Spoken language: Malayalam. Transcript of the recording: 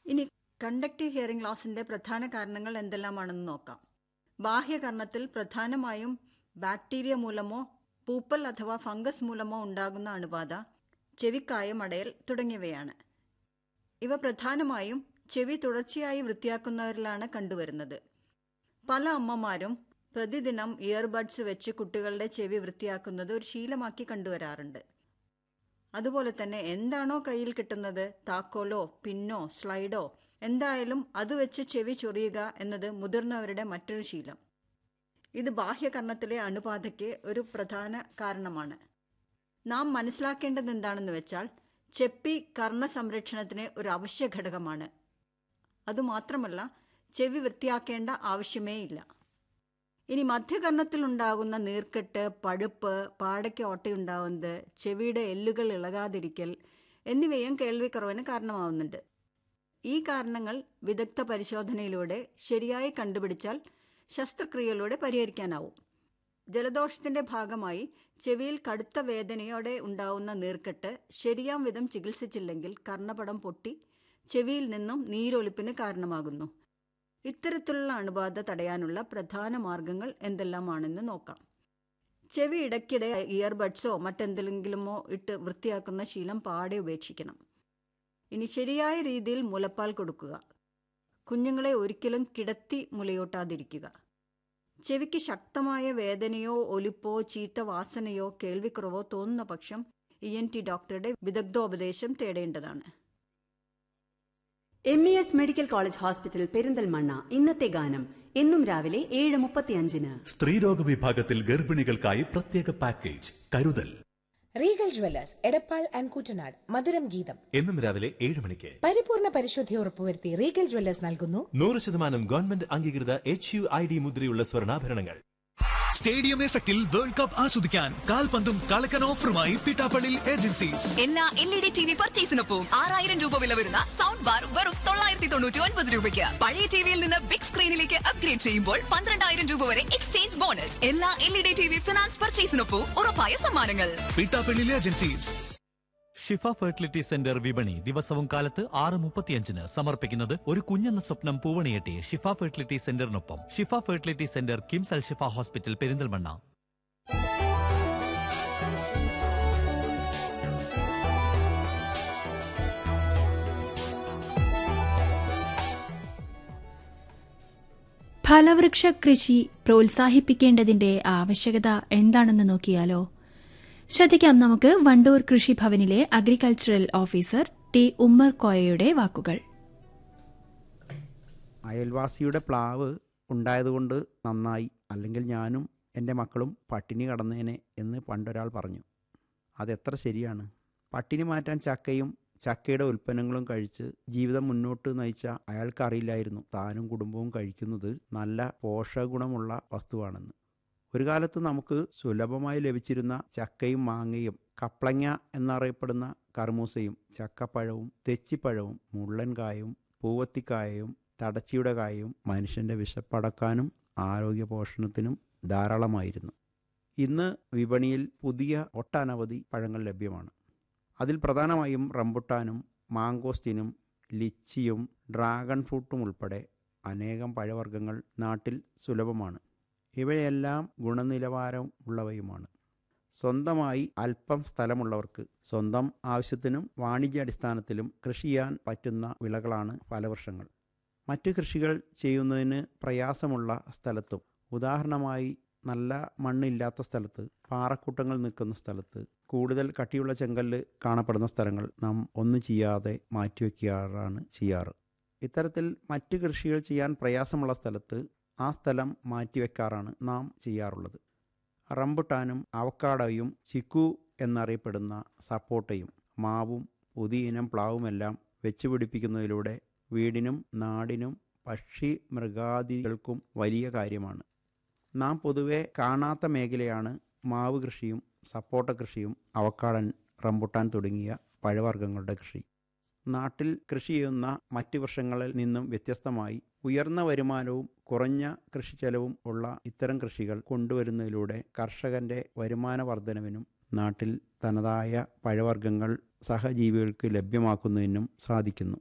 ഇനി കണ്ടക്റ്റീവ് ഹിയറിംഗ് ലോസിന്റെ പ്രധാന കാരണങ്ങൾ എന്തെല്ലാമാണെന്ന് നോക്കാം ബാഹ്യകർണത്തിൽ പ്രധാനമായും ബാക്ടീരിയ മൂലമോ പൂപ്പൽ അഥവാ ഫംഗസ് മൂലമോ ഉണ്ടാകുന്ന അണുബാധ ചെവിക്കായം അടയൽ തുടങ്ങിയവയാണ് ഇവ പ്രധാനമായും ചെവി തുടർച്ചയായി വൃത്തിയാക്കുന്നവരിലാണ് കണ്ടുവരുന്നത് പല അമ്മമാരും പ്രതിദിനം ഇയർബഡ്സ് വെച്ച് കുട്ടികളുടെ ചെവി വൃത്തിയാക്കുന്നത് ഒരു ശീലമാക്കി കണ്ടുവരാറുണ്ട് അതുപോലെ തന്നെ എന്താണോ കയ്യിൽ കിട്ടുന്നത് താക്കോലോ പിന്നോ സ്ലൈഡോ എന്തായാലും അത് വെച്ച് ചെവി ചൊറിയുക എന്നത് മുതിർന്നവരുടെ മറ്റൊരു ശീലം ഇത് ബാഹ്യകർണത്തിലെ അണുബാധയ്ക്ക് ഒരു പ്രധാന കാരണമാണ് നാം മനസ്സിലാക്കേണ്ടത് എന്താണെന്ന് വെച്ചാൽ ചെപ്പി കർണ സംരക്ഷണത്തിന് ഒരു അവശ്യ ഘടകമാണ് അതുമാത്രമല്ല ചെവി വൃത്തിയാക്കേണ്ട ആവശ്യമേ ഇല്ല ഇനി മധ്യകർണത്തിൽ ഉണ്ടാകുന്ന നീർക്കെട്ട് പഴുപ്പ് പാടയ്ക്ക് ഓട്ടയുണ്ടാവുന്നത് ചെവിയുടെ എല്ലുകൾ ഇളകാതിരിക്കൽ എന്നിവയും കേൾവിക്കുറവിന് കാരണമാവുന്നുണ്ട് ഈ കാരണങ്ങൾ വിദഗ്ധ പരിശോധനയിലൂടെ ശരിയായി കണ്ടുപിടിച്ചാൽ ശസ്ത്രക്രിയയിലൂടെ പരിഹരിക്കാനാവും ജലദോഷത്തിന്റെ ഭാഗമായി ചെവിയിൽ കടുത്ത വേദനയോടെ ഉണ്ടാവുന്ന നീർക്കെട്ട് ശരിയാം വിധം ചികിത്സിച്ചില്ലെങ്കിൽ കർണപടം പൊട്ടി ചെവിയിൽ നിന്നും നീരൊലിപ്പിന് കാരണമാകുന്നു ഇത്തരത്തിലുള്ള അണുബാധ തടയാനുള്ള പ്രധാന മാർഗങ്ങൾ എന്തെല്ലാമാണെന്ന് നോക്കാം ചെവി ഇടയ്ക്കിടെ ഇയർബഡ്സോ മറ്റെന്തെങ്കിലുമോ ഇട്ട് വൃത്തിയാക്കുന്ന ശീലം പാടെ ഉപേക്ഷിക്കണം ഇനി ശരിയായ രീതിയിൽ മുലപ്പാൽ കൊടുക്കുക കുഞ്ഞുങ്ങളെ ഒരിക്കലും കിടത്തി മുലയൂട്ടാതിരിക്കുക ചെവിക്ക് ശക്തമായ വേദനയോ ഒലിപ്പോ ചീത്ത വാസനയോ കേൾവിക്കുറവോ തോന്നുന്ന പക്ഷം ഇ എൻ ടി ഡോക്ടറുടെ വിദഗ്ധോപദേശം തേടേണ്ടതാണ് M E S medical college hospital Perinthalmanna ഇന്നത്തെ ഗാനം എന്നും രാവിലെ ഏഴ് മുപ്പത്തിയഞ്ചിന് സ്ത്രീരോഗ വിഭാഗത്തിൽ ഗർഭിണികൾക്കായി പ്രത്യേക പാക്കേജ് കരുതൽ Regal Jewellers Edappal and Kuttanad മധുരം ഗീതം എന്നും രാവിലെ ഏഴ് മണിക്ക് പരിപൂർണ പരിശുദ്ധി ഉറപ്പുവരുത്തി റീഗൽ ജ്വല്ലേഴ്സ് നൽകുന്നു നൂറ് ശതമാനം ഗവൺമെന്റ് അംഗീകൃത എച്ച് യു ഐ ഡി മുദ്രയുള്ള സ്വർണ്ണാഭരണങ്ങൾ സ്റ്റേഡിയം എഫക്റ്റിൽ വേൾഡ് കപ്പ് ആസ്വദിക്കാൻ കാൽപന്തും കളക്കൻ ഓഫറുമായി പിട്ടാപ്പള്ളി ഏജൻസീസ് എല്ലാ L E D T V പർച്ചേസിനൊപ്പം ആറായിരം രൂപ വില വരുന്ന സൗണ്ട് ബാർ വെറും തൊള്ളായിരത്തി തൊണ്ണൂറ്റി ഒൻപത് രൂപയ്ക്ക് പഴയ ടിവിയിൽ നിന്ന് ബിഗ് സ്ക്രീനിലേക്ക് അപ്ഗ്രേഡ് ചെയ്യുമ്പോൾ പന്ത്രണ്ടായിരം രൂപ വരെ എക്സ്ചേഞ്ച് ബോണസ് എല്ലാ L E D T V finance പർച്ചേസിനൊപ്പം ഉറപ്പായ സമ്മാനങ്ങൾ Pittappillil agencies Shifa fertility centre വിപണി ദിവസവും കാലത്ത് ആറ് മുപ്പത്തിയഞ്ചിന് സമർപ്പിക്കുന്നത് ഒരു കുഞ്ഞെന്ന സ്വപ്നം പൂവണിയെട്ടി ഷിഫ ഫെർട്ടിലിറ്റി സെന്ററിനൊപ്പം Shifa fertility centre KIMS Al Shifa hospital Perinthalmanna ഫലവൃക്ഷ കൃഷി പ്രോത്സാഹിപ്പിക്കേണ്ടതിന്റെ ആവശ്യകത എന്താണെന്ന് നോക്കിയാലോ ശ്രദ്ധിക്കാം നമുക്ക് വണ്ടൂർ കൃഷിഭവനിലെ അഗ്രികൾച്ചറൽ ഓഫീസർ ടി ഉമ്മർ കോയയുടെ വാക്കുകൾ അയൽവാസിയുടെ പ്ലാവ് ഉണ്ടായതുകൊണ്ട് നന്നായി അല്ലെങ്കിൽ ഞാനും എൻ്റെ മക്കളും പട്ടിണി കടന്നേനെ എന്ന് പണ്ടൊരാൾ പറഞ്ഞു അതെത്ര ശരിയാണ് പട്ടിണി മാറ്റാൻ ചക്കയും ചക്കയുടെ ഉൽപ്പന്നങ്ങളും കഴിച്ച് ജീവിതം മുന്നോട്ട് നയിച്ച അയാൾക്കറിയില്ലായിരുന്നു താനും കുടുംബവും കഴിക്കുന്നത് നല്ല പോഷകഗുണമുള്ള വസ്തുവാണെന്ന് ഒരു കാലത്ത് നമുക്ക് സുലഭമായി ലഭിച്ചിരുന്ന ചക്കയും മാങ്ങയും കപ്ലങ്ങ എന്നറിയപ്പെടുന്ന കർമൂസയും ചക്കപ്പഴവും തെച്ചിപ്പഴവും മുള്ളൻകായും പൂവത്തിക്കായയും തടച്ചിയുടെ കായയും മനുഷ്യൻ്റെ വിശപ്പടക്കാനും ആരോഗ്യ പോഷണത്തിനും ധാരാളമായിരുന്നു ഇന്ന് വിപണിയിൽ പുതിയ ഒട്ടനവധി പഴങ്ങൾ ലഭ്യമാണ് അതിൽ പ്രധാനമായും റംബുട്ടാനും മാങ്കോസ്റ്റിനും ലിച്ചിയും ഡ്രാഗൺ ഫ്രൂട്ടും ഉൾപ്പെടെ അനേകം പഴവർഗ്ഗങ്ങൾ നാട്ടിൽ സുലഭമാണ് ഇവയെല്ലാം ഗുണനിലവാരം ഉള്ളവയുമാണ് സ്വന്തമായി അല്പം സ്ഥലമുള്ളവർക്ക് സ്വന്തം ആവശ്യത്തിനും വാണിജ്യാടിസ്ഥാനത്തിലും കൃഷി ചെയ്യാൻ പറ്റുന്ന വിളകളാണ് ഫലവൃക്ഷങ്ങൾ മറ്റു കൃഷികൾ ചെയ്യുന്നതിന് പ്രയാസമുള്ള സ്ഥലത്തും ഉദാഹരണമായി നല്ല മണ്ണില്ലാത്ത സ്ഥലത്ത് പാറക്കൂട്ടങ്ങൾ നിൽക്കുന്ന സ്ഥലത്ത് കൂടുതൽ കട്ടിയുള്ള ചെങ്കല്ല് കാണപ്പെടുന്ന സ്ഥലങ്ങൾ നാം ഒന്നും ചെയ്യാതെ മാറ്റിവെക്കാറാണ് ചെയ്യാറ് ഇത്തരത്തിൽ മറ്റ് കൃഷികൾ ചെയ്യാൻ പ്രയാസമുള്ള സ്ഥലത്ത് ആ സ്ഥലം മാറ്റിവെക്കാറാണ് നാം ചെയ്യാറുള്ളത് റംബുട്ടാനും അവക്കാടോയും ചിക്കു എന്നറിയപ്പെടുന്ന സപ്പോട്ടയും മാവും പുതിയ ഇനം പ്ലാവുമെല്ലാം വെച്ചുപിടിപ്പിക്കുന്നതിലൂടെ വീടിനും നാടിനും പക്ഷി മൃഗാദികൾക്കും വലിയ കാര്യമാണ് നാം പൊതുവെ കാണാത്ത മേഖലയാണ് മാവ് കൃഷിയും സപ്പോട്ട കൃഷിയും അവക്കാടൻ റംബുട്ടാൻ തുടങ്ങിയ പഴവർഗ്ഗങ്ങളുടെ കൃഷി നാട്ടിൽ കൃഷി ചെയ്യുന്ന മറ്റ് വൃക്ഷങ്ങളിൽ നിന്നും വ്യത്യസ്തമായി ഉയർന്ന വരുമാനവും കുറഞ്ഞ കൃഷി ചെലവും ഉള്ള ഇത്തരം കൃഷികൾ കൊണ്ടുവരുന്നതിലൂടെ കർഷകന്റെ വരുമാന വർധനവിനും നാട്ടിൽ തനതായ പഴവർഗ്ഗങ്ങൾ സഹജീവികൾക്ക് ലഭ്യമാക്കുന്നതിനും സാധിക്കുന്നു